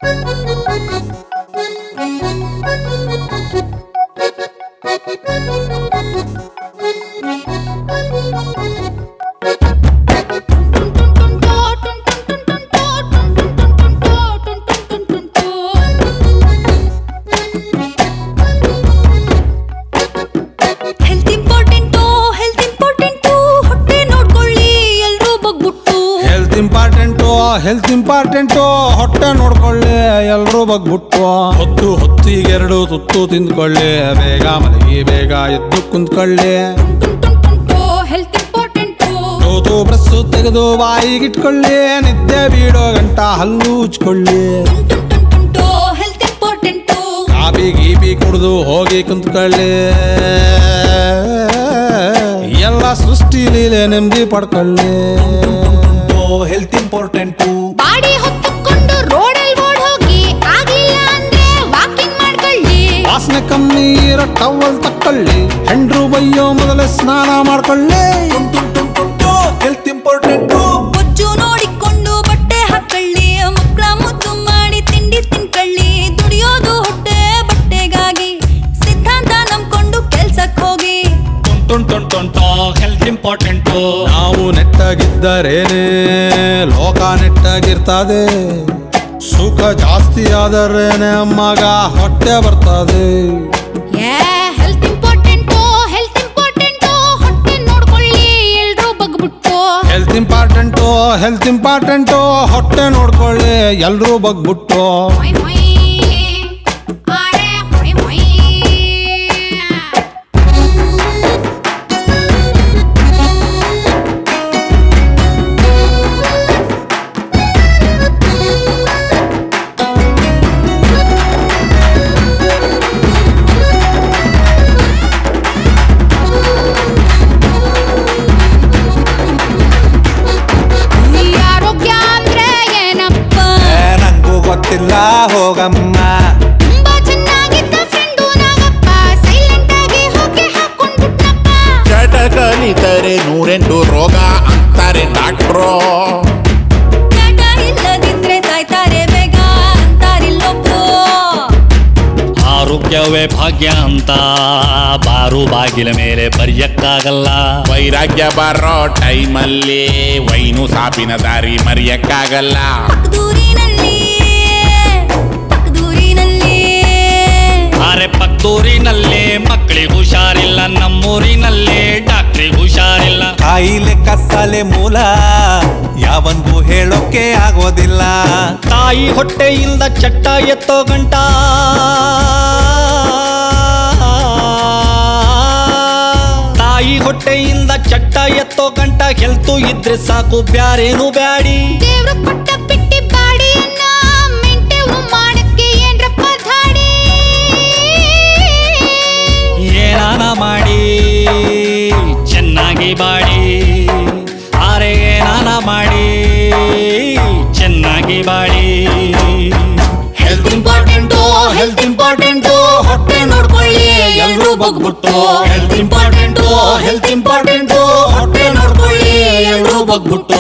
health important health important ಹೊಟ್ಟೆ ನೋಡ್ಕೊಳ್ಳಿ ಎಲ್ರೂ ಬಗ್ಬಿಟ್ಟು ಹೆಲ್ತ್ ಇಂಪಾರ್ಟೆಂಟು ಹೆಲ್ತ್ ಇಂಪಾರ್ಟೆಂಟು ಹೊಟ್ಟೆ ನೋಡ್ಕೊಳ್ಳಿ ಎಲ್ರೂ ಬಗ್ಬಿಟ್ಟು ಹೊತ್ತು ಹೊತ್ತಿಗೆರಡು ತುತ್ತು ತಿಂದ್ಕೊಳ್ಳಿ ಬೇಗ ಮಲಗಿ ಬೇಗ ಎದ್ದು ಕುಂತ್ಕೊಳ್ಳಿ ಹೆಲ್ತ್ ಇಂಪಾರ್ಟೆಂಟು ತೂತು ಬ್ರಸ್ಸು ತೆಗೆದು ಬಾಯಿಗಿಟ್ಕೊಳ್ಳಿ ನಿದ್ದೆ ಬೀಡೋ ಗಂಟ ಹಲ್ಲು ಉಚ್ಕೊಳ್ಳಿ ಹೆಲ್ತ್ ಇಂಪಾರ್ಟೆಂಟು ಕಾಪಿ ಗೀಪಿ ಕುಡಿದು ಹೋಗಿ ಕುಂತ್ಕೊಳ್ಳಿ ಎಲ್ಲ ಸೃಷ್ಟಿ ಲೀಲೆ ನೆಮ್ಮದಿ ಪಡ್ಕೊಳ್ಳಿ ಹೆಲ್ತ್ ಇಂಪಾರ್ಟೆಂಟು ಬಾಡಿ ಹೊತ್ತುಕೊಂಡು ರೋಡಲ್ಲಿ ಓಡ್ ಹೋಗಿ ಆಗ್ಲಿಲ್ಲ ಅಂದ್ರೆ ವಾಕಿಂಗ್ ಮಾಡ್ಕೊಳ್ಳಿ ವಾಸನೆ ಕಮ್ಮಿ ಇರೋ ಟವಲ್ ತಕ್ಕೊಳ್ಳಿ ಹೆಂಡ್ರು ಬೈಯೋ ಮೊದಲೇ ಸ್ನಾನ ಮಾಡ್ಕೊಳ್ಳಿ ಹೆಲ್ತ್ ಇಂಪಾರ್ಟೆಂಟು ಬೊಜ್ಜು ನೋಡಿಕೊಂಡು ಬಟ್ಟೆ ಹಾಕೊಳ್ಳಿ ಮಕ್ಕಳ ಮುದ್ದು ಮಾಡಿ ತಿಂಡಿ ತಿನ್ಕೊಳ್ಳಿ ದುಡಿಯೋದು ಹೊಟ್ಟೆ ಬಟ್ಟೆಗಾಗಿ ಸಿದ್ಧಾಂತ ನಂಬ್ಕೊಂಡು ಕೆಲ್ಸಕ್ ಹೋಗಿ ಹೆಲ್ತ್ ಇಂಪಾರ್ಟೆಂಟು ನಾವು ನೆಟ್ಟಾಗಿದ್ದರೇನೆ ಲೋಕ ನೆಟ್ಟಾಗಿರ್ತದೆ ಸುಖ ಜಾಸ್ತಿ ಆದರೇನೆ ಮಗ ಹೊಟ್ಟೆ ಬರ್ತದೆ ಏ ಹೆಲ್ತ್ ಇಂಪಾರ್ಟೆಂಟು ಹೆಲ್ತ್ ಇಂಪಾರ್ಟೆಂಟು ಹೊಟ್ಟೆ ನೋಡ್ಕೊಳ್ಳಿ ಎಲ್ರೂ ಬಗ್ಬಿಟ್ಟು ಹೆಲ್ತ್ ಇಂಪಾರ್ಟೆಂಟು ಹೆಲ್ತ್ ಇಂಪಾರ್ಟೆಂಟು ಹೊಟ್ಟೆ ನೋಡ್ಕೊಳ್ಳಿ ಎಲ್ರೂ ಬಗ್ಬಿಟ್ಟು ಹೊಯ್ ಹೊಯ್ ಆರೆ ಹೊಯ್ ಹೊಯ್ ಈ ಆರೋಗ್ಯ ಅಂದ್ರೆ ಏನಪ್ಪ ಏ, ನಂಗೂ ಗೊತ್ತಿಲ್ಲ ಹೋಗಮ್ಮ ತುಂಬಾ ಚೆನ್ನಾಗಿದ್ದ ಫ್ರೆಂಡು ನಾಗಪ್ಪ ಸೈಲೆಂಟ್ ಆಗಿ ಹೋಗಿ ಹಾಕೊಂಡ್ಬಿಟ್ನಪ್ಪ ಚಟ ಕಲಿತರೆ ನೂರೆಂಟು ರೋಗ ಅಂತಾರೆ ಡಾಕ್ಟ್ರು ಚಟ ಇಲ್ಲದಿದ್ರೆ ಸಾಯ್ತಾರೆ ಬೇಗ ಅಂತಾರಿಲ್ಲೊಬ್ರು ಆರೋಗ್ಯವೇ ಭಾಗ್ಯ ಅಂತ ಬಾರು ಬಾಗಿಲ ಮೇಲೆ ಬರೆಯಕ್ಕಾಗಲ್ಲ ವೈರಾಗ್ಯ ಬರೋ ಟೈಮಲ್ಲಿ ವೈನು ಸಾಪಿನ ದಾರಿ ಮರೆಯಕ್ಕಾಗಲ್ಲ ಪಕ್ಕದೂರಿನಲ್ಲಿ ಪಕ್ಕದೂರಿನಲ್ಲಿ ಅರೆ ಪಕ್ದೂರಿನಲ್ಲೇ ಮಕ್ಕಳಿಗೆ ಹುಷಾರಿಲ್ಲ ನಮ್ಮೂರಿನಲ್ಲೇ ಡಾಕ್ಟ್ರಿಗೆ ಹುಷಾರಿಲ್ಲ ಕಾಯಿಲೆ ಕಸಾಲೆ ಮೂಲ ಯಾವನ್ಗೂ ಹೇಳೋಕೆ ಆಗೋದಿಲ್ಲ ತಾಯಿ ಹೊಟ್ಟೆಯಿಂದ ಚಟ್ಟ ಎತ್ತೋ ಗಂಟ ತಾಯಿ ಹೊಟ್ಟೆಯಿಂದ ಚಟ್ಟ ಎತ್ತೋ ಗಂಟ ಹೆಲ್ತು ಇದ್ರೆ ಸಾಕು ಬ್ಯಾರೇನು ಬ್ಯಾಡಿ ದೇವ್ರು ಕೊಟ್ಟ ಬಿಟ್ಟಿ ಬಾಡಿಯನ್ನ ಮೆಂಟೆವು ಮಾಡಕ್ಕೆ ಏನ್ರಪ್ಪ ಧಾಡಿ ಏನಾನ ಮಾಡಿ ಚೆನ್ನಾಗಿ ಬಾಡಿ ಆರೆ ಏನಾನ ಮಾಡಿ ಚೆನ್ನಾಗಿ body health important health important ಹೊಟ್ಟೆ ನೋಡ್ಕೊಳ್ಳಿ ಎಲ್ರೂ ಬಗ್ಬಿಟ್ಟು ಹೆಲ್ತ್ ಇಂಪಾರ್ಟೆಂಟು ಹೆಲ್ತ್ ಇಂಪಾರ್ಟೆಂಟು ಹೊಟ್ಟೆ ನೋಡ್ಕೊಳ್ಳಿ ಎಲ್ರೂ ಬಗ್ಬಿಟ್ಟು